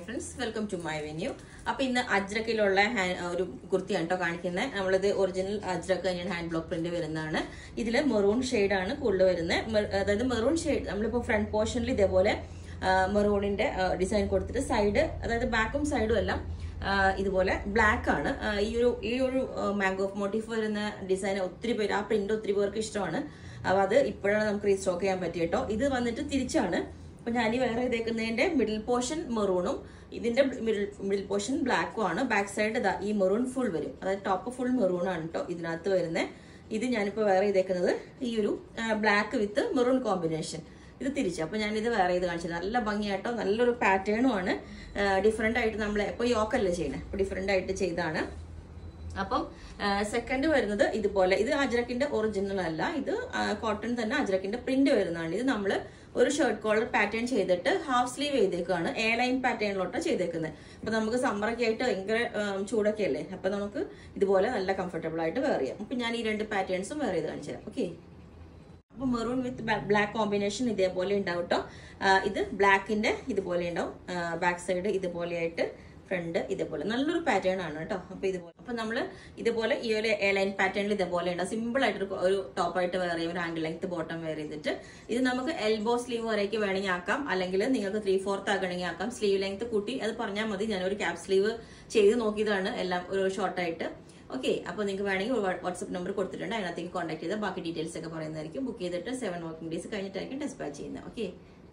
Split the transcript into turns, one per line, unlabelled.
friends welcome to my venue അപ്പൊ ഇന്ന് അജ്രക്കിലുള്ള ഹാ- ഒരു കുർത്തിയാണ് കേട്ടോ കാണിക്കുന്നത് നമ്മളിത് ഒറിജിനൽ അജ്രക്ക് തന്നെയാണ് ഹാൻഡ് ബ്ലോക്ക് പ്രിന്റ് വരുന്നതാണ് ഇതിൽ മെറൂൺ ആണ് കൂടുതൽ വരുന്നത് അതായത് മെറൂൺ ഷെയ്ഡ് നമ്മളിപ്പോ ഫ്രണ്ട് പോർഷനിൽ ഇതേപോലെ മെറൂണിന്റെ ഡിസൈൻ കൊടുത്തിട്ട് സൈഡ് അതായത് ബാക്കും സൈഡും എല്ലാം ആ, ഇതുപോലെ ബ്ലാക്ക് ആണ് ആ, ഈ ഒരു ഈ ഒരു മാംഗോ മോട്ടീഫ് വരുന്ന ഡിസൈൻ ഒത്തിരി പേര് ആ പ്രിന്റ് ഒത്തിരി പേർക്ക് ഇഷ്ടമാണ് അപ്പൊ അത് ഇപ്പോഴാണ് നമുക്ക് റീസ്റ്റോക്ക് ചെയ്യാൻ പറ്റിയ കേട്ടോ ഇത് വന്നിട്ട് തിരിച്ചാണ് അപ്പൊ ഞാൻ ഈ വേറെ ഇതേക്കുന്നതിന്റെ മിഡിൽ പോർഷൻ മെറൂണും ഇതിന്റെ മിഡിൽ മിഡിൽ പോർഷൻ ബ്ലാക്കും ആണ് ബാക്ക് സൈഡ് ഇതാ ഈ മെറൂൺ ഫുൾ വരും അതായത് ടോപ്പ് ഫുൾ മെറൂൺ ആണ് കേട്ടോ ഇതിനകത്ത് വരുന്നത് ഇത് ഞാനിപ്പോ വേറെ ഇതേക്കുന്നത് ഈ ഒരു ബ്ലാക്ക് വിത്ത് മെറൂൺ കോമ്പിനേഷൻ ഇത് തിരിച്ചു അപ്പൊ ഞാൻ ഇത് വേറെ ഇത് കാണിച്ചത് നല്ല ഭംഗിയായിട്ടോ നല്ലൊരു പാറ്റേണും ആണ് ഡിഫറെന്റ് ആയിട്ട് നമ്മൾ ഇപ്പൊ യോക്കല്ലേ ചെയ്യണേ അപ്പൊ ഡിഫറെന്റ് ആയിട്ട് ചെയ്താണ് അപ്പം സെക്കൻഡ് വരുന്നത് ഇതുപോലെ ഇത് അജ്രക്കിന്റെ ഒറിജിനൽ അല്ല ഇത് കോട്ടൺ തന്നെ അജ്രക്കിന്റെ പ്രിന്റ് വരുന്നതാണ് ഇത് നമ്മൾ ഒരു ഷർട്ട് കോളർ പാറ്റേൺ ചെയ്തിട്ട് ഹാഫ് സ്ലീവ് ചെയ്തേക്കാണ് എ ലൈൻ പാറ്റേണിലോട്ട് ചെയ്തേക്കുന്നത് അപ്പൊ നമുക്ക് സമ്മറൊക്കെ ആയിട്ട് ഭയങ്കര ഉം, ചൂടൊക്കെ അല്ലേ അപ്പൊ നമുക്ക് ഇതുപോലെ നല്ല കംഫർട്ടബിൾ ആയിട്ട് വെയർ ചെയ്യാം അപ്പൊ ഞാൻ ഈ രണ്ട് പാറ്റേൺസും വെയർ ചെയ്ത് കാണിച്ചു തരാം ഓക്കെ അപ്പൊ മെറൂൺ വിത്ത് ബ്ലാക്ക് കോമ്പിനേഷൻ ഇതേപോലെ ഉണ്ടാവും കേട്ടോ ഇത് ബ്ലാക്കിന്റെ ഇതുപോലെ ഉണ്ടാവും ബാക്ക് സൈഡ് ഇതുപോലെയായിട്ട് ഫ്രണ്ട് ഇതേപോലെ നല്ലൊരു പാറ്റേൺ ആണ് കേട്ടോ അപ്പൊ ഇതുപോലെ അപ്പൊ നമ്മള് ഇതുപോലെ ഈ ഒരു എ ലൈൻ പാറ്റേണിൽ ഇതേപോലെ ഉണ്ടാവും സിമ്പിൾ ആയിട്ട് ഒരു- ഒരു ടോപ്പായിട്ട് വെയർ ചെയ്യും ഒരു ആംഗിൾ ലെങ്ത് ബോട്ടം വെയർ ചെയ്തിട്ട് ഇത് നമുക്ക് എൽബോ സ്ലീവ് വരേക്ക് വേണമെങ്കിൽ ആക്കാം അല്ലെങ്കിൽ നിങ്ങൾക്ക് ത്രീ ഫോർത്ത് ആക്കണമെങ്കിൽ ആക്കാം സ്ലീവ് ലെങ്ത് കൂട്ടി അത് പറഞ്ഞാൽ മതി ഞാൻ ഒരു ക്യാപ് സ്ലീവ് ചെയ്ത് നോക്കിയതാണ് എല്ലാം ഒരു ഷോർട്ടായിട്ട് ഓക്കെ അപ്പോൾ നിങ്ങൾക്ക് വേണമെങ്കിൽ വാട്സ്ആപ്പ് നമ്പർ കൊടുത്തിട്ടുണ്ട് അതിനകത്തേക്ക് കോൺടാക്ട് ചെയ്താൽ ബാക്കി ഡീറ്റെയിൽസ് ഒക്കെ പറയുന്നതായിരിക്കും ബുക്ക് ചെയ്തിട്ട് സെവൻ വർക്കിംഗ് ഡേയ്സ് കഴിഞ്ഞിട്ടായിരിക്കും ഡിസ്പാച്ച് ചെയ്യുന്നത് ഓക്കെ